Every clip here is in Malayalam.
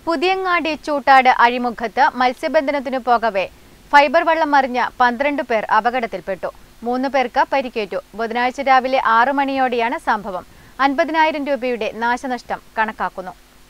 പുതിയങ്ങാടി ചൂട്ടാട് അഴിമുഖത്ത് മത്സ്യബന്ധനത്തിനു പോകവെ ഫൈബർ വള്ളം മറിഞ്ഞ പന്ത്രണ്ട് പേർ അപകടത്തിൽപ്പെട്ടു മൂന്ന് പേർക്ക് പരിക്കേറ്റു ബുധനാഴ്ച രാവിലെ ആറു മണിയോടെയാണ് സംഭവം അൻപതിനായിരം രൂപയുടെ നാശനഷ്ടം കണക്കാക്കുന്നു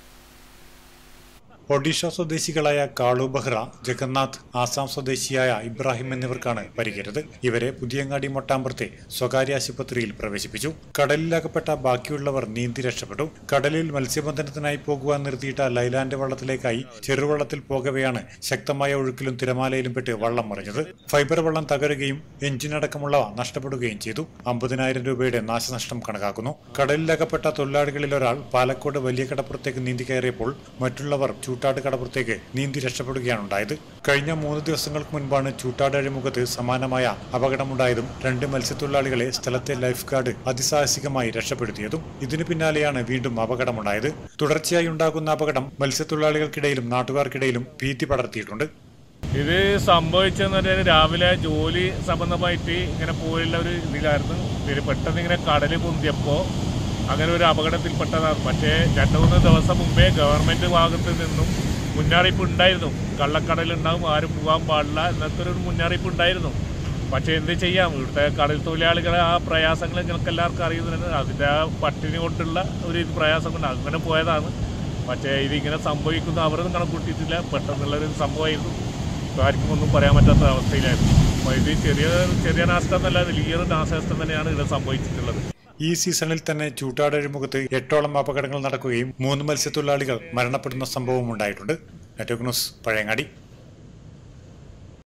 ഒഡീഷ സ്വദേശികളായ കാളു ബെഹ്റ ജഗന്നാഥ് ആസാം സ്വദേശിയായ ഇബ്രാഹിം എന്നിവർക്കാണ് പരിക്കേറ്റത് ഇവരെ പുതിയങ്ങാടി മൊട്ടാമ്പുറത്തെ സ്വകാര്യ ആശുപത്രിയിൽ പ്രവേശിപ്പിച്ചു കടലിലകപ്പെട്ട ബാക്കിയുള്ളവർ നീന്തി രക്ഷപ്പെട്ടു കടലിൽ മത്സ്യബന്ധനത്തിനായി പോകുവാൻ നിർത്തിയിട്ട ലൈലാൻഡ് വള്ളത്തിലേക്കായി ചെറുവള്ളത്തിൽ പോകവെയാണ് ശക്തമായ ഒഴുക്കിലും തിരമാലയിലും പെട്ട് വള്ളം മറിഞ്ഞത് ഫൈബർ വള്ളം തകരുകയും എഞ്ചിനടക്കമുള്ളവ നഷ്ടപ്പെടുകയും ചെയ്തു അമ്പതിനായിരം രൂപയുടെ നാശനഷ്ടം കണക്കാക്കുന്നു കടലിലകപ്പെട്ട തൊഴിലാളികളിൽ ഒരാൾ പാലക്കോട് വലിയ കടപ്പുറത്തേക്ക് നീന്തി കയറിയപ്പോൾ മറ്റുള്ളവർ ചൂട്ടാട് കടപ്പുറത്തേക്ക് നീന്തി രക്ഷപ്പെടുകയാണ് ഉണ്ടായത് കഴിഞ്ഞ മൂന്ന് ദിവസങ്ങൾക്ക് മുൻപാണ് ചൂട്ടാട് അഴിമുഖത്ത് സമാനമായ അപകടമുണ്ടായതും രണ്ട് മത്സ്യത്തൊഴിലാളികളെ സ്ഥലത്തെ ലൈഫ് ഗാർഡ് അതിസാഹസികമായി രക്ഷപ്പെടുത്തിയതും ഇതിനു പിന്നാലെയാണ് വീണ്ടും അപകടമുണ്ടായത് തുടർച്ചയായി ഉണ്ടാകുന്ന അപകടം മത്സ്യത്തൊഴിലാളികൾക്കിടയിലും നാട്ടുകാർക്കിടയിലും ഭീതി പടർത്തിയിട്ടുണ്ട് ഇത് സംഭവിച്ചെന്ന് പറഞ്ഞാൽ രാവിലെ ജോലി സംബന്ധമായിട്ട് ഇങ്ങനെ പോയുള്ള ഒരു ഇതിലായിരുന്നു ഇത് പെട്ടെന്ന് ഇങ്ങനെ കടൽ പൊന്തിയപ്പോൾ അങ്ങനെ ഒരു അപകടത്തിൽപ്പെട്ടതാണ് പക്ഷേ രണ്ട് മൂന്ന് ദിവസം മുമ്പേ ഗവൺമെൻറ് ഭാഗത്ത് നിന്നും മുന്നറിയിപ്പ് ഉണ്ടായിരുന്നു കള്ളക്കടലുണ്ടാവും ആരും പോകാൻ പാടില്ല എന്നൊക്കെ ഒരു മുന്നറിയിപ്പ് ഉണ്ടായിരുന്നു പക്ഷേ എന്ത് ചെയ്യാം ഇവിടുത്തെ കടൽ തൊഴിലാളികളെ ആ പ്രയാസങ്ങൾ നിങ്ങൾക്ക് എല്ലാവർക്കും അറിയുന്നുണ്ട് അതിൻ്റെ ആ പട്ടിണി കൊണ്ടുള്ള ഒരു ഇത് പ്രയാസം കൊണ്ട് അങ്ങനെ പോയതാണ് പക്ഷേ ഇതിങ്ങനെ സംഭവിക്കുന്നു അവരൊന്നും കണക്കൂട്ടിയിട്ടില്ല പെട്ടെന്നുള്ളൊരു സംഭവമായിരുന്നു ഇപ്പോൾ ആർക്കും ഒന്നും പറയാൻ പറ്റാത്ത അവസ്ഥയിലായിരുന്നു അപ്പോൾ ഇത് ചെറിയ ചെറിയ നാശം എന്നല്ല വലിയൊരു നാശനഷ്ടം തന്നെയാണ് ഇവിടെ സംഭവിച്ചിട്ടുള്ളത് ഈ സീസണിൽ തന്നെ ചൂട്ടാട് അഴിമുഖത്ത് എട്ടോളം അപകടങ്ങൾ നടക്കുകയും മൂന്ന് മത്സ്യത്തൊഴിലാളികൾ മരണപ്പെടുന്ന സംഭവവും ഉണ്ടായിട്ടുണ്ട് നെറ്റ്വർക്ക് ന്യൂസ് പഴയങ്ങാടി